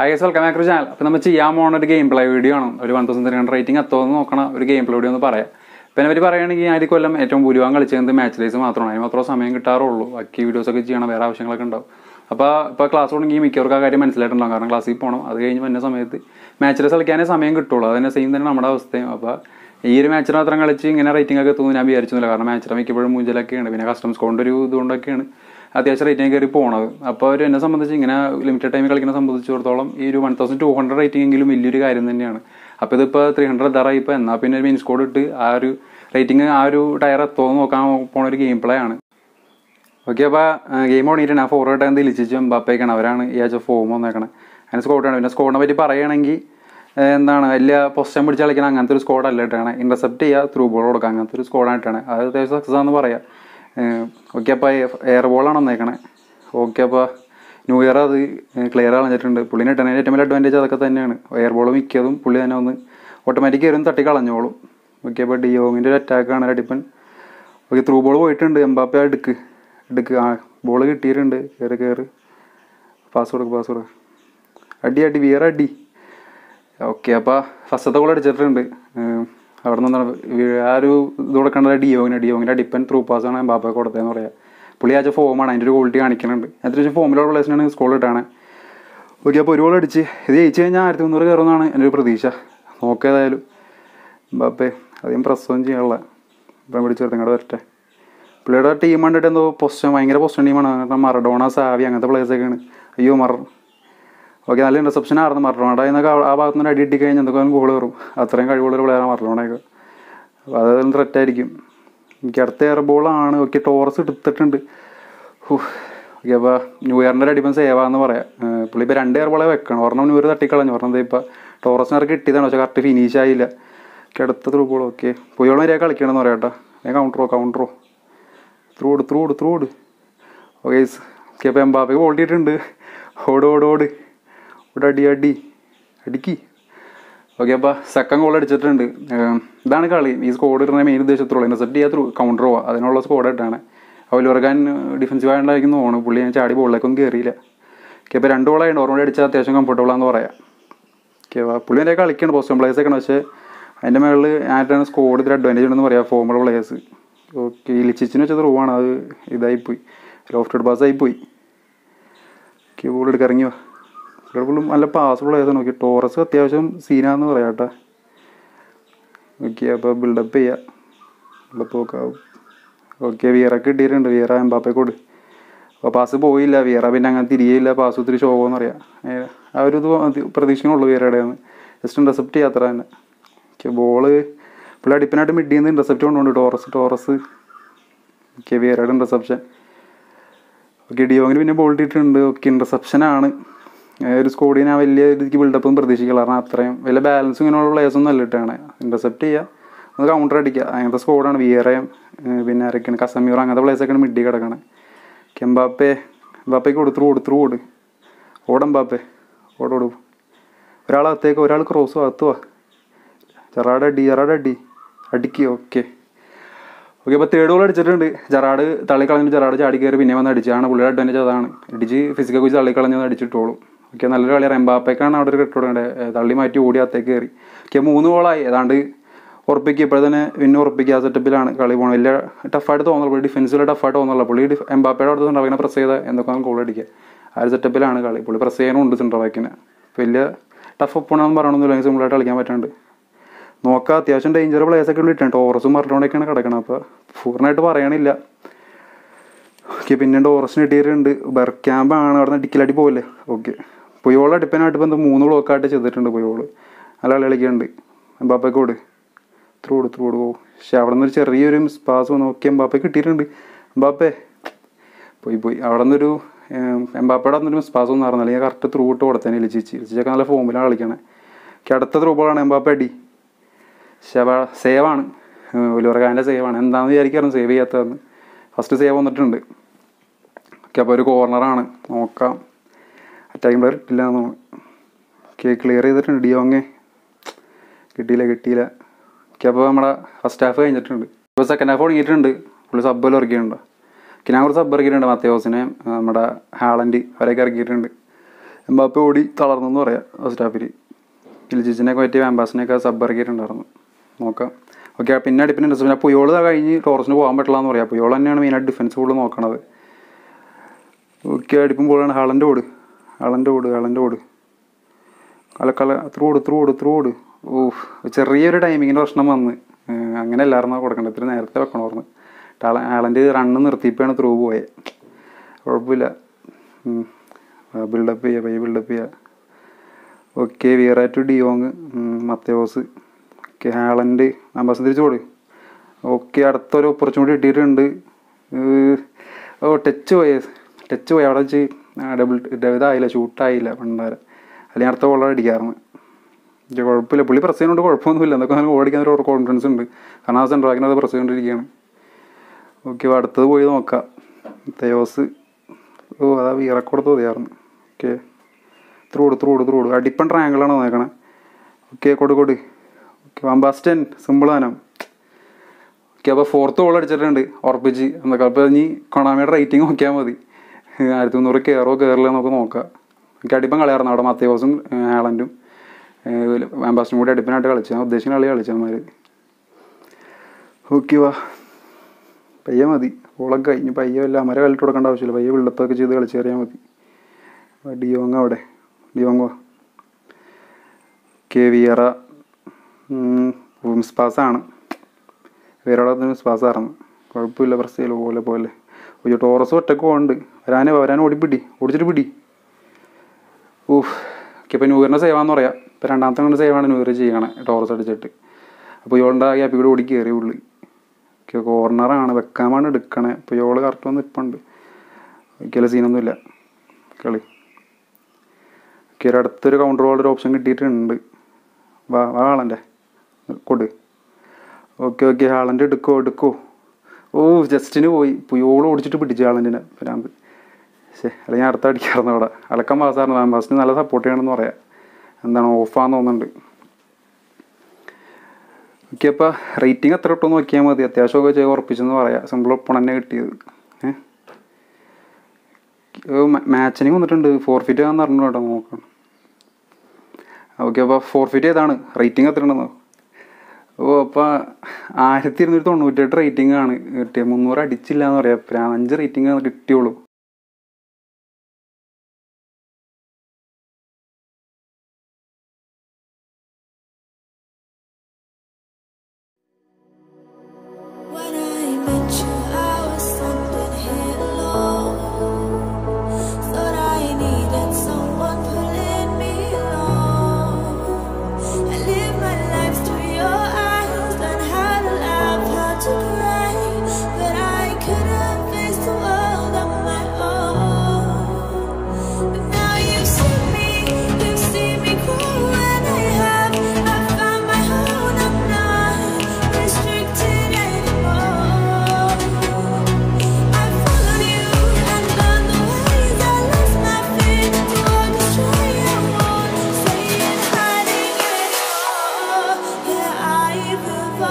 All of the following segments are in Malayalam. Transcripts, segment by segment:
Hi guys welcome back to channel അപ്പോൾ നമ്മൾ ചെയ്യാൻ പോകുന്ന ഒരു ഗെയിം പ്ലേ വീഡിയോ ആണ് ഒരു one thousand three hundred rating എത്തോന്ന് നോക്കണ ഒരു ഗെയിം പ്ലേ വീഡിയോ എന്ന് പറയാം പിന്നെ അവർ പറയുകയാണെങ്കിൽ ഞാൻ ഈ കൊല്ലം ഏറ്റവും ഭൂരിഭാഗം കളിച്ചത് മാച്ച് ഡേയ്സ് മാത്രമാണ് അതിന് മാത്രമേ സമയം കിട്ടാറുള്ളൂ ബാക്കി വീഡിയോസ് ഒക്കെ ചെയ്യണം വേറെ ആവശ്യങ്ങളൊക്കെ ഉണ്ടാവും അപ്പോൾ ഇപ്പോൾ ക്ലാസ് തുടങ്ങി മിക്കവർക്ക് ആ കാര്യം മനസ്സിലായിട്ടുണ്ടാകും കാരണം ക്ലാസ്സിൽ പോകണം അത് കഴിഞ്ഞ് വന്ന സമയത്ത് മാച്ച് ഡേയ്സ് കളിക്കാനേ സമയം കിട്ടുള്ളൂ അത് തന്നെ സെയിം തന്നെ നമ്മുടെ അവസ്ഥയും അപ്പോൾ ഈ ഒരു മാച്ചിന് മാത്രം കളിച്ച് ഇങ്ങനെ റേറ്റിംഗ് ഒക്കെ എത്തുമെന്ന് ഞാൻ വിചാരിച്ചില്ല കാരണം മാച്ചിൽ മിക്കപ്പോഴും മൂഞ്ചലൊക്കെയാണ് പിന്നെ കസ്റ്റംസ് കൊണ്ട് ഒരു ഇതുകൊണ്ടൊക്കെയാണ് അത്യാവശ്യം റേറ്റിംഗ് കയറി പോണത് അപ്പോൾ അവർ എന്നെ സംബന്ധിച്ച് ഇങ്ങനെ ലിമിറ്റഡ് ടൈമിൽ കളിക്കുന്ന സംബന്ധിച്ചിടത്തോളം ഈ ഒരു one thousand two hundred rating എങ്കിലും വലിയൊരു കാര്യം തന്നെയാണ് അപ്പോൾ ഇതിപ്പോൾ ത്രീ ഹൺഡ്രഡ് എത്താറായി ഇപ്പോൾ എന്നാൽ പിന്നെ ഒരു മീൻസ് കോഡ് ഇട്ട് ആ ഒരു റേറ്റിംഗ് ആ ഒരു ടയർ എത്തുമോ നോക്കാൻ പോണ ഒരു ഗെയിം പ്ലേ ആണ് ഓക്കെ അപ്പോൾ ഗെയിം ഓടിയിട്ട് ഞാൻ ഫോർവേഡ് ടൈം തിരിച്ചു എംബാപ്പയ്ക്കാണ് അവരാണ് ഈ ആഴ്ച ഫോം വന്നേക്കണത് അതിന് സ്കോഡാണ് പിന്നെ സ്കോഡിനെ പറ്റി പറയുകയാണെങ്കിൽ ഏഹ് എന്താണ് വലിയ പൊസിഷൻ പിടിച്ച് കളിക്കണം അങ്ങനത്തെ ഒരു സ്കോഡ് അല്ല ഇട്ടാണ് ഇന്റർസെപ്റ്റ് ചെയ്യുക ത്രൂ ബോൾ കൊടുക്കുക അങ്ങനത്തെ ഒരു സ്കോഡായിട്ടാണ് അത് അത്യാവശ്യം സക്സസ് ആണെന്ന് പറയാം ഓക്കെ അപ്പോൾ എയർ ബോളാണ് വന്നേക്കണേ ഓക്കെ അപ്പോൾ ന്യൂ ഇയർ അത് ക്ലിയർ കളഞ്ഞിട്ടുണ്ട് പുള്ളിനെ ഇട്ടതിൻ്റെ ഏറ്റവും വലിയ അഡ്വാൻറ്റേജ് അതൊക്കെ തന്നെയാണ് എയർ ബോൾ മിക്കതും പുള്ളി തന്നെ ഒന്ന് ഓട്ടോമാറ്റിക് കയറും തട്ടി കളഞ്ഞോളും ഓക്കെ അപ്പോൾ ഡിയോങ്ങിൻ്റെ ഒരു അറ്റാക്കാണ് അടിപ്പൻ ഓക്കെ ത്രൂ ബോൾ പോയിട്ടുണ്ട് എംബാപ്പ എടുക്ക് എടുക്ക് ആ ബോൾ കിട്ടിയിട്ടുണ്ട് കയറി കയറി പാസ് കൊടുക്ക് പാസ് കൊടുക്ക് അടി അടി വേറെ അടി ഓക്കെ അപ്പോൾ ഫസ്റ്റത്തെ ഗോൾ അടിച്ചിട്ടുണ്ട് ഏഹ് അവിടെ നിന്ന് ആ ഒരു ഇത് കൊടുക്കേണ്ടത് ഡിയോങ്ങിന് ഡിയോങ്ങിൻ്റെ അടിപ്പൻ ത്രൂ പാസ്സാണ് എംബാപ്പ കൊടുത്തതെന്ന് പറയാം പുള്ളി ആച്ച ഫോമാണ് അതിൻ്റെ ഒരു ക്വാളിറ്റി കാണിക്കുന്നുണ്ട് അത്യാവശ്യം ഫോമിലുള്ള പ്ലേസിനാണ് സ്കോൾ ഇട്ടാണ് ഓക്കെ അപ്പോൾ ഒരു ഗോൾ അടിച്ച് ഇത് ജയിച്ചു കഴിഞ്ഞാൽ ആയിരത്തി മുന്നൂറ് കയറുമെന്നാണ് എൻ്റെ ഒരു പ്രതീക്ഷ നോക്കേതായാലും ബാപ്പേ അധികം പ്രസവം ചെയ്യാനുള്ള ഇപ്പം പിടിച്ചെടുത്ത് ഇങ്ങോട്ട് വരട്ടെ പുള്ളിയുടെ ടീം കണ്ടിട്ട് എന്തോ പൊസിഷൻ ഭയങ്കര പൊസിഷൻ ടീമാണ് കാരണം മറഡോണ സാവി അങ്ങനത്തെ പ്ലേസൊക്കെയാണ് അയ്യോ മറ ഓക്കെ നല്ല റിസപ്ഷൻ ആയിരുന്നു മറഡോണയുടെ എന്നൊക്കെ ആ ഭാഗത്ത് നിന്ന് അടി ഇട്ടി കഴിഞ്ഞാൽ എന്തൊക്കെ ഗോൾ കയറും അത്രയും കഴിവുള്ള പ്ലെയറാണ് മറഡോണയൊക്കെ അപ്പോൾ അതെല്ലാം ത്രെറ്റ് ആയിരിക്കും എനിക്ക് അടുത്ത എയർ ബോളാണ് ഓക്കെ ടോറസ് എടുത്തിട്ടുണ്ട് ഓക്കെ അപ്പോൾ ന്യൂ ഇയറിൻ്റെ ഒരു അടിപ്പം സേവ് ആണെന്ന് പറയാം ഏഹ് പുള്ളി ഇപ്പോൾ രണ്ട് എയർ ബോളെ വെക്കണം ഒരെണ്ണം ന്യൂ ഇയർ തട്ടിക്കളഞ്ഞു ഒരെണ്ണം ഇപ്പോൾ ടോറസിനൊക്കെ കിട്ടിയതാണ് പക്ഷേ കറക്റ്റ് ഫിനിഷ് ആയില്ല ഓക്കെ അടുത്ത ത്രൂ ബോൾ ഓക്കെ പൊയ്യോളം വരെ കളിക്കണമെന്ന് പറയാം കേട്ടോ ഞാൻ കൗണ്ടറോ കൗണ്ടറോ ത്രൂഡ് ത്രൂഡ് ത്രൂഡ് ഓക്കെ ഓക്കെ അപ്പോൾ എംബാപ്പയ്ക്ക് ഓടിയിട്ടുണ്ട് ഓട് ഓട് ഓട് ഓട് അടി അടി അടിക്കി ഓക്കെ അപ്പോൾ സെക്കൻഡ് ഗോൾ അടിച്ചിട്ടുണ്ട് ഏം, ഇതാണ് കളി ഈ സ്കോഡ് ഇടുന്ന മെയിൻ ഉദ്ദേശത്തുള്ളൂ ഇന്റർസെപ്റ്റ് ചെയ്യാൻ ത്രൂ കൗണ്ടർ പോവാം അതിനുള്ള സ്കോഡ് ഇട്ടാണ് അവലുറക്കാൻ ഡിഫൻസീവ് ആയിട്ടുണ്ടായിരിക്കുന്നു തോന്നുന്നു പുള്ളി ഞാൻ ചാടി ബോളിലേക്കൊന്നും കയറിയില്ല ഓക്കെ അപ്പോൾ രണ്ട് ഗോളായിട്ട് ഓർമ്മ അടിച്ചാൽ അത്യാവശ്യം കംഫർട്ടബിൾ ആണെന്ന് പറയാം ഓക്കെ അപ്പോൾ പുള്ളി എൻ്റെ കളിക്കണം പോസ്റ്റ് പ്ലേയേഴ്സ് ഒക്കെ പക്ഷേ അതിൻ്റെ മുകളിൽ ആയിട്ടാണ് സ്കോഡ് ഇതിൽ അഡ്വാൻറ്റേജ് ഉണ്ടെന്ന് പറയാം ഫോമുള്ള പ്ലേയേഴ്സ് ഓക്കെ ലിച്ചിച്ചിന് വെച്ച ത്രൂ ആണ് അത് ഇതായിപ്പോയി ലോഫ്റ്റഡ് പാസ് ആയിപ്പോയി ഓക്കെ ബോൾ എടുക്കുക ഇറങ്ങി വാ ഇവിടെ ഫുള്ളും നല്ല പാസ് പ്ലേയേഴ്സ് നോക്കി ടോറസ് അത്യാവശ്യം സീനാന്ന് പറയാം കേട്ടോ ഓക്കെ അപ്പോൾ ബിൽഡപ്പ് ചെയ്യാം ബിൽഡപ്പ് നോക്കാം ഓക്കെ വിയറ കിട്ടിയിട്ടുണ്ട് വിയറ എംബാപ്പെ കൊടു അപ്പോൾ പാസ് പോയില്ല വിയറ പിന്നെ അങ്ങനെ തിരികെയില്ല പാസ് ഒത്തിരി ഷോവെന്ന് പറയാം ഏ, ആ ഒരു ഇത് അത് പ്രതീക്ഷിക്കണുള്ളൂ വിയറയുടെ ജസ്റ്റ് ഇൻ്റർസെപ്റ്റ് ചെയ്യാത്ര തന്നെ ഓക്കെ ബോള് പുള്ളി അടിപ്പിനായിട്ട് മിഡിൽ നിന്ന് ഇൻ്റർസെപ്റ്റ് കൊണ്ടുപോകുന്നുണ്ട് ടോറസ് ടോറസ് ഓക്കെ വിയറയുടെ ഇൻ്റർസെപ്ഷൻ ഓക്കെ ഡിയോങ്ങിന് പിന്നെ ബോൾ ഇട്ടിട്ടുണ്ട് ഓക്കെ ഇൻ്റർസെപ്ഷൻ ആണ് ഏഹ് ഒരു സ്കോഡിന് ആ വലിയ രീതിക്ക് ബിൽഡപ്പും പ്രതീക്ഷിക്കില്ല കാരണം അത്രയും വലിയ ബാലൻസ് ഇങ്ങനെയുള്ള പ്ലേയേഴ്സ് ഒന്നും അല്ല ഇട്ടാണ് ഇൻ്റർസെപ്റ്റ് ചെയ്യുക ഒന്ന് കൗണ്ടർ അടിക്കുക അങ്ങനത്തെ സ്കോഡാണ് വിയറയും പിന്നെ ആരൊക്കെയാണ് കസമീർ അങ്ങനത്തെ പ്ലേയേഴ്സൊക്കെയാണ് മിഡി കിടക്കണത് കെമ്പാപ്പെ എംബാപ്പയ്ക്ക് കൊടുത്തു കൊടുത്തു ഓട് ഓടെമ്പാപ്പെ ഓടോട് ഒരാൾ അകത്തേക്ക് ഒരാൾ ക്രോസ് അകത്ത് വാ ജറാഡ് അടി ജറാഡ് അടി അടിക്ക് ഓക്കെ ഓക്കെ അപ്പോൾ തേർഡ് ഗോൾ അടിച്ചിട്ടുണ്ട് ജറാഡ് തള്ളിക്കളഞ്ഞിട്ട് ജറാഡ് ചാടി കയറി പിന്നെ വന്ന് അടിച്ചാണ് പുള്ളിയുടെ അഡ്വാൻറ്റേജ് അതാണ് ഇടിച്ച് ഫിസിക്കൽ കുറിച്ച് തള്ളിക്കളഞ്ഞ് അടിച്ചിട്ടോളും ഓക്കെ നല്ലൊരു കളിയാണ് എംബാപ്പയ്ക്കാണ് അവിടെ ഒരു കെട്ടിടേണ്ടത് തള്ളി മാറ്റി ഓടി അകത്തേക്ക് കയറി ഓക്കെ മൂന്ന് ഗോളായി ഏതാണ്ട് ഉറപ്പിക്കുക ഇപ്പോൾ തന്നെ പിന്നെ ഉറപ്പിക്കുക ആ സെറ്റപ്പിലാണ് കളി പോകണം വലിയ ടഫായിട്ട് തോന്നുള്ളൂ പുള്ളി ഡിഫൻസിൽ ടഫായിട്ട് തോന്നുള്ളൂ പുള്ളി ഡിഫ് എംബാപ്പയുടെ അടുത്ത് സെൻറ്റർ ബാക്കിനെ പ്രസ് ചെയ്താൽ എന്തൊക്കെ ഗോൾ അടിക്കുക ആ ഒരു സെറ്റപ്പിലാണ് കളി പുള്ളി പ്രസ് ചെയ്യാനുണ്ട് സെൻറ്റർ ബാക്കിനെ വലിയ ടഫ് ഒപ്പണെന്ന് പറയണമെന്നില്ല സിമ്പിളായിട്ട് കളിക്കാൻ പറ്റുന്നുണ്ട് നോക്കാം അത്യാവശ്യം ഡേഞ്ചർ പ്ലേയേഴ്സൊക്കെ ഇട്ടിട്ടുണ്ട് ടോറസും മറഡോണൊക്കെയാണ് കിടക്കണം അപ്പോൾ പൂർണ്ണമായിട്ട് പറയണില്ല ഓക്കെ പിന്നെ ടോറസിന് കിട്ടിയിട്ടുണ്ട് ബർക്യാമ്പാണ് അവിടെ നിന്ന് ഡിക്കിലടി പോകില്ലേ ഓക്കെ പുയോള അടിപ്പനായിട്ട് ഇപ്പം എന്താ മൂന്ന് ബ്ലോക്കായിട്ട് ചെയ്തിട്ടുണ്ട് പുയോള് നല്ല കളി കളിക്കുന്നുണ്ട് എംബാപ്പയ്ക്കോട് ത്രൂട് ത്രൂട് പോകും പക്ഷെ അവിടെ നിന്ന് ഒരു ചെറിയൊരു പാസ് നോക്കി എംബാപ്പെ കിട്ടിയിട്ടുണ്ട് എംബാപ്പെ പോയി പോയി അവിടെ നിന്നൊരു എംബാപ്പയുടെ അവിടെ നിന്നൊരു പാസ് ഒന്നും നടന്നില്ല അല്ലെങ്കിൽ കറക്റ്റ് ത്രൂ ഇട്ട് കൊടുത്തേനെ ലിച്ചിച്ച് ലിച്ചിച്ചൊക്കെ നല്ല ഫോമിലാണ് കളിക്കണേ ഓക്കെ അടുത്ത ത്രൂ ബോളാണ് എംബാപ്പെ അടി ശവ സേവാണ് ഒലുറകാൻ്റെ സേവാണ് എന്താണെന്ന് വിചാരിക്കാറുണ്ട് സേവ് ചെയ്യാത്തതെന്ന് ഫസ്റ്റ് സേവ് വന്നിട്ടുണ്ട് ഓക്കെ അപ്പോൾ ഒരു കോർണറാണ് നോക്കാം അറ്റാക്കിംഗ് പ്ലെയർ ഇട്ടില്ല എന്ന് ഓക്കെ ക്ലിയർ ചെയ്തിട്ടുണ്ട് ഡിയോങ്ങെ കിട്ടിയില്ല കിട്ടിയില്ല ഓക്കെ അപ്പോൾ നമ്മുടെ ഫസ്റ്റ് ഹാഫ് കഴിഞ്ഞിട്ടുണ്ട് ഇപ്പോൾ സെക്കൻഡ് ഹാഫ് തുടങ്ങിയിട്ടുണ്ട് പുള്ളി സബ്ബെല്ലാം ഇറക്കിയിട്ടുണ്ട് പിന്നെ കുറച്ച് സബ്ബ് ഇറക്കിയിട്ടുണ്ട് മത്തയോസിനെ നമ്മുടെ ഹാളൻഡ് അവരെയൊക്കെ ഇറക്കിയിട്ടുണ്ട് എംബാപ്പെ ഓടി തളർന്നെന്ന് പറയാം ഫസ്റ്റ് ഹാഫിൽ ഇൽജിച്ചിനെയൊക്കെ പറ്റിയ വാമ്പാസിനെയൊക്കെ സബ് ഇറക്കിയിട്ടുണ്ടായിരുന്നു നോക്കാം ഓക്കെ പിന്നെ അടിപ്പിന് പിന്നെ പുയോള് കഴിഞ്ഞ് ടോറസിന് പോകാൻ പറ്റില്ല എന്ന് പറയാം പുയോൾ തന്നെയാണ് മെയിനായിട്ട് ഡിഫൻസ് കൂടുതൽ നോക്കണത് ഓക്കെ അടിക്കുമ്പോഴാണ് ഹാളൻ്റെ ഓട് ഹാളൻ്റെ ഓട് ഹാളൻ്റെ ഓട് കളക്കല ത്രൂ ഓട് ത്രൂ ഓട് ത്രൂ ഓട് ഓ ചെറിയൊരു ടൈമിങ്ങിൻ്റെ പ്രശ്നം വന്ന് ഏഹ് അങ്ങനെ എല്ലാവരും കൊടുക്കേണ്ടത് ഇത്തിരി നേരത്തെ വെക്കണമായിരുന്നു ഹാളൻ്റെ റണ്ണ് നിർത്തിയപ്പോഴാണ് ത്രൂ പോയത് കുഴപ്പമില്ല ബിൽഡപ്പ് ചെയ്യുക പയ്യെ ബിൽഡപ്പ് ചെയ്യുക okay Vieira to de Jong Matthaus okay Haaland numbers തിരിച്ചു കൊടു ഓക്കെ അടുത്തൊരു ഓപ്പർച്യൂണിറ്റി കിട്ടിയിട്ടുണ്ട് ഏഹ് ഓ ടച്ച് പോയി ടച്ച് പോയി അവിടെ വെച്ച് ഡബിൾ ഇതായില്ല ഷൂട്ടായില്ല പണ്ടാരം അല്ലെങ്കിൽ അടുത്ത ബോളർ അടിക്കാറുണ്ട് പക്ഷേ കുഴപ്പമില്ല പുള്ളി പ്രസ് ചെയ്യുന്നതുകൊണ്ട് കുഴപ്പമൊന്നുമില്ല എന്തൊക്കെ നല്ല ഓടിക്കാൻ ഒരു കോൺഫിഡൻസ് ഉണ്ട് കാരണം ആ സെൻട്രാക്കിന് അത് പ്രസ് ചെയ്തുകൊണ്ടിരിക്കുകയാണ് ഓക്കെ അടുത്തത് പോയി നോക്കാം തയോസ് ഓ അതാ വീറക്കോട് തോന്നിയായിരുന്നു ഓക്കെ ത്രൂട് ത്രൂട് ത്രൂട് അടിപ്പൻ ട്രയാങ്കിളാണ് നോക്കണേ ഓക്കെ കൊടു കൊടു ഓക്കെ വമ്പാസ്റ്റൻ സിമ്പിൾ ആനം ഓക്കെ അപ്പോൾ ഫോർത്ത് ഗോൾ അടിച്ചിട്ടുണ്ട് ഉറപ്പിച്ച് എന്നൊക്കെ അപ്പോൾ ഇനി കൊണാമിയുടെ റേറ്റിംഗ് നോക്കിയാൽ മതി ആയിരത്തി മുന്നൂറ് കയറോ കയറില്ല നമുക്ക് നോക്കാം എനിക്ക് അടിപ്പം കളിയായിരുന്നു അവിടെ മത്തയോസും ഹാളൻഡും വാമ്പാസ്റ്റും കൂടി അടിപ്പനായിട്ട് കളിച്ചു ഞാൻ ഉദ്ദേശിക്കുന്ന കളി കളിച്ചമാർ ഓക്കെ വാ പയ്യെ മതി ഓളൊക്കെ കഴിഞ്ഞ് പയ്യെ വല്ല അമര കളിട്ട് കൊടുക്കേണ്ട ആവശ്യമില്ല പയ്യെ ബിൽഡപ്പൊക്കെ ചെയ്ത് കളിച്ച് കയറിയാൽ മതി വാ, ഡിയോങ് അവിടെ ഡിയോങ് വാ കെ വിയറ സ്പാസാണ് വേറെ സ്പാസായിരുന്നു കുഴപ്പമില്ല പ്രസ് ചെയ്യലോ പോലെ പോലെ ഒരു ടോറസ് ഒറ്റക്ക് പോകുന്നുണ്ട് വരാനേ വരാൻ ഓടിപ്പിടി ഓടിച്ചിട്ട് പിടി ഊഹ് ഓക്കെ ഇപ്പോൾ ന്യൂയറിനെ സേവാന്ന് പറയാം ഇപ്പോൾ രണ്ടാമത്തെ കൊണ്ട് സേവാണ് ന്യൂയർ ചെയ്യണേ ടോറസ് അടിച്ചിട്ട് അപ്പോൾ ഇവളുടെ ആ ഗ്യാപ്പിൽ കൂടെ ഓടി കയറി ഉള്ളി ഓക്കെ കോർണറാണ് വെക്കാമാണ് എടുക്കണേ അപ്പോൾ ഇവള് കറക്റ്റ് വന്ന് ഇപ്പുണ്ട് ഒരിക്കലും സീനൊന്നുമില്ല കളി ഓക്കെ ഒരു അടുത്തൊരു കൗണ്ടർ ബോൾ ഒരു ഓപ്ഷൻ കിട്ടിയിട്ടുണ്ട് വാ വാ ഹാളൻ്റെ കൊടു ഓക്കെ ഓക്കെ ഹാളൻ്റെ എടുക്കോ എടുക്കോ ഓ ജസ്റ്റിന് പോയി പുയോളം ഓടിച്ചിട്ട് പിടിച്ചു ഹാളൻറ്റിനെ ഭ്രാന്ത് ശേ അല്ലെങ്കിൽ അടുത്ത അടിക്കാറുണ്ട് അവിടെ അലക്കം പാസ്സായിരുന്നു വാമ്പാസിന് നല്ല സപ്പോർട്ട് ചെയ്യണമെന്ന് പറയാം എന്താണ് ഓഫാന്ന് തോന്നുന്നുണ്ട് ഓക്കെ അപ്പോൾ റേറ്റിംഗ് എത്ര കിട്ടുമെന്ന് നോക്കിയാൽ മതി അത്യാവശ്യമൊക്കെ ചെയ്ത് ഉറപ്പിച്ചെന്ന് പറയാം സിമ്പിൾ ഒപ്പണന്നെ കിട്ടിയത് ഏഹ് മാച്ചിന് വന്നിട്ടുണ്ട് ഫോർഫിറ്റ് ആണെന്ന് പറഞ്ഞു കേട്ടോ നോക്കണം ഓക്കെ അപ്പോൾ ഫോർഫിറ്റ് ഏതാണ് റേറ്റിംഗ് എത്ര ഉണ്ടെന്നോ ഓ അപ്പോൾ ആയിരത്തി ഇരുന്നൂറ്റി തൊണ്ണൂറ്റെട്ട് റേറ്റിംഗ് ആണ് കിട്ടിയത് മുന്നൂറ് അടിച്ചില്ല എന്ന് പറയാം പിന്നെ അഞ്ച് റേറ്റിംഗ് കിട്ടിയുള്ളൂ When I met you, I was something hello. Thought I needed someone pulling me along. I live my life through your eyes, learn how to laugh, how to cry, but I couldn't face the world on my own. But now you see me, you see me grow, and I have, I found my own. I'm not restricted anymore. I followed you and learned the ways. I lost my fear to walk astray. I won't stay in hiding anymore. Yeah, I've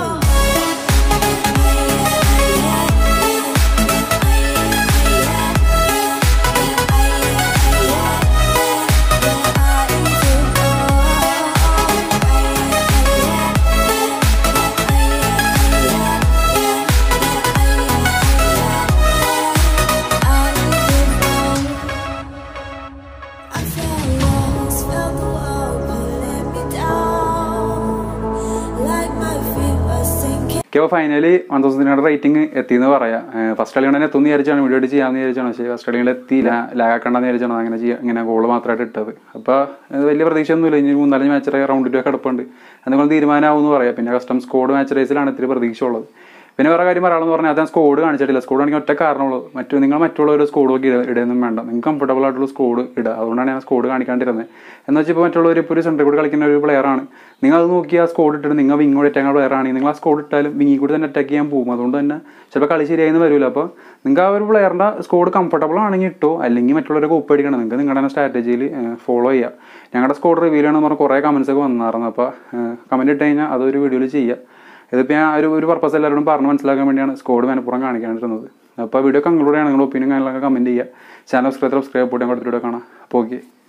I felt lost, felt the world pulling me down, like my feet were sinking. Okay അപ്പോൾ ഫൈനലി വൺ തൗസൻഡിനോട് റേറ്റിംഗ് എത്തിയെന്ന് പറയാം ഫസ്റ്റ് കളി തന്നെ എത്തുമെന്ന് വിചാരിച്ചാണ് വീഡിയോ എഡിറ്റ് ചെയ്യാമെന്ന് വിചാരിച്ചാണ് പക്ഷേ ഫസ്റ്റ് കളിയിൽ എത്തി ലാഗാക്കണ്ടെന്ന് വിചാരിച്ചാണ് അങ്ങനെ ചെയ്യാം ഇങ്ങനെ ഗോൾ മാത്രമായിട്ട് ഇട്ടത് അപ്പോൾ ഇത് വലിയ പ്രതീക്ഷയൊന്നുമില്ല ഇനി മൂന്നാലഞ്ച് മാച്ച് റൗണ്ടിലൊക്കെ കിടപ്പുണ്ട് എന്തെങ്കിലും തീരുമാനമാവും എന്ന് പറയാം പിന്നെ കസ്റ്റം സ്കോഡ് മാച്ച് റേസിലാണ് ഇത്തിരി പ്രതീക്ഷ ഉള്ളത് പിന്നെ വേറെ കാര്യം പറയാമെന്ന് പറഞ്ഞാൽ അദ്ദേഹം സ്കോഡ് കാണിച്ചിട്ടില്ല സ്കോഡ് കാണിക്കാൻ ഒറ്റ കാരണമുള്ളൂ മറ്റു നിങ്ങൾ മറ്റുള്ളവർ സ്കോഡ് നോക്കി ഇടുകയൊന്നും വേണ്ട നിങ്ങൾക്ക് കംഫർട്ടബിൾ ആയിട്ടുള്ള സ്കോഡ് ഇടുക അതുകൊണ്ടാണ് ഞാൻ സ്കോഡ് കാണിക്കാണ്ടിരുന്നത് എന്ന് വെച്ചാൽ ഇപ്പോൾ മറ്റുള്ളവർ ഇപ്പോൾ ഒരു സെൻറ്ററിൽ കൂടി കളിക്കുന്ന ഒരു പ്ലെയറാണ് നിങ്ങൾ അത് നോക്കി ആ സ്കോഡ് ഇട്ടിട്ട് നിങ്ങൾ വിങ് കൂടി അറ്റാക്കുന്ന പ്ലെയർ ആണെങ്കിൽ നിങ്ങൾ ആ സ്കോഡ് ഇട്ടാലും വിങ്ങി കൂടി തന്നെ അറ്റാക്ക് ചെയ്യാൻ പോകും അതുകൊണ്ട് തന്നെ ചിലപ്പോൾ കളി ശരിയായെന്ന് വരില്ല അപ്പോൾ നിങ്ങൾക്ക് ആ ഒരു പ്ലെയറിൻ്റെ സ്കോഡ് കംഫർട്ടബിൾ ആണെങ്കിൽ ഇട്ടോ അല്ലെങ്കിൽ മറ്റുള്ളവരെ കോപ്പ് അടിക്കണം നിങ്ങൾക്ക് നിങ്ങളുടെ തന്നെ സ്ട്രാറ്റജിയിൽ ഫോളോ ചെയ്യുക ഞങ്ങളുടെ സ്കോഡ് റിവീൽ ചെയ്യണമെന്ന് പറഞ്ഞാൽ കുറേ കമൻസ് ഒക്കെ വന്നായിരുന്നു അപ്പോൾ കമൻറ്റ് ഇട്ട് കഴിഞ്ഞാൽ അതൊരു വീഡിയോയിൽ ചെയ്യുക ഇതിപ്പോൾ ഞാൻ ഒരു ഒരു പർപ്പസ് എല്ലാവരോടും പറഞ്ഞ് മനസ്സിലാക്കാൻ വേണ്ടിയാണ് സ്കോഡ് മനപ്പുറം കാണിക്കാണ്ടിരുന്നത് അപ്പോൾ വീഡിയോ കൺക്ലൂഡ് ചെയ്യണം നിങ്ങളുടെ ഒപ്പീനിയൻ കാര്യങ്ങളൊക്കെ കമൻറ്റ് ചെയ്യുക ചാനൽ സബ്സ്ക്രൈബ് സബ്സ്ക്രൈബ് പോയിട്ട് ഞാൻ കൊടുത്തിട്ട് കാണാം അപ്പോൾ ഓക്കെ